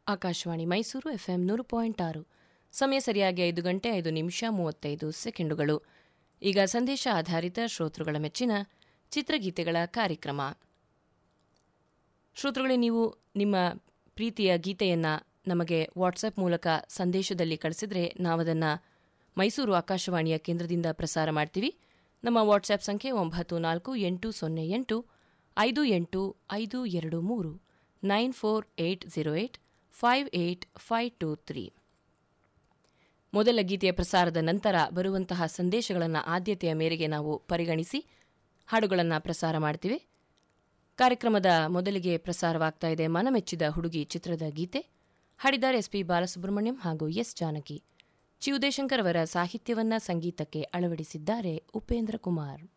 Akashvani Mysuru FM ನೂರು point ಆರು ಸಮಯ ಸರಿಯಾಗಿ ಐದು ಗಂಟೆ ಐದು ನಿಮಿಷ ಮೂವತ್ತೈದು ಸೆಕೆಂಡುಗಳು ಈಗ ಸಂದೇಶ ಆಧಾರಿತ ಶ್ರೋತೃಗಳ ಮೆಚ್ಚಿನ ಚಿತ್ರಗೀತೆಗಳ ಕಾರ್ಯಕ್ರಮ ಶ್ರೋತೃಗಳೇ ನೀವು ನಿಮ್ಮ ಪ್ರೀತಿಯ ಗೀತೆಯನ್ನು ನಮಗೆ ವಾಟ್ಸಪ್ ಮೂಲಕ ಸಂದೇಶದಲ್ಲಿ ಕಳಿಸಿದರೆ ನಾವದನ್ನು ಮೈಸೂರು ಆಕಾಶವಾಣಿಯ ಕೇಂದ್ರದಿಂದ ಪ್ರಸಾರ ಮಾಡ್ತೀವಿ ನಮ್ಮ ವಾಟ್ಸ್ಆಪ್ ಸಂಖ್ಯೆ ಒಂಬತ್ತು ನಾಲ್ಕು ಎಂಟು ಸೊನ್ನೆ ಎಂಟು ಐದು ಎಂಟು ಐದು ಎರಡು ಮೂರು nine four eight zero eight five eight five two three ಮೊದಲ ಗೀತೆಯ ಪ್ರಸಾರದ ನಂತರ ಬರುವಂತಹ ಸಂದೇಶಗಳನ್ನು ಆದ್ಯತೆಯ ಮೇರೆಗೆ ನಾವು ಪರಿಗಣಿಸಿ ಹಾಡುಗಳನ್ನು ಪ್ರಸಾರ ಮಾಡ್ತೀವಿ ಕಾರ್ಯಕ್ರಮದ ಮೊದಲಿಗೆ ಪ್ರಸಾರವಾಗ್ತಾ ಇದೆ ಮನಮೆಚ್ಚಿದ ಹುಡುಗಿ ಚಿತ್ರದ ಗೀತೆ ಹಾಡಿದ್ದಾರೆ ಎಸ್ಪಿ ಬಾಲಸುಬ್ರಹ್ಮಣ್ಯಂ ಹಾಗೂ ಎಸ್ ಜಾನಕಿ ಚಿ ಉದಯಶಂಕರ್ ಅವರ ಸಾಹಿತ್ಯವನ್ನ ಸಂಗೀತಕ್ಕೆ ಅಳವಡಿಸಿದ್ದಾರೆ ಉಪೇಂದ್ರ ಕುಮಾರ್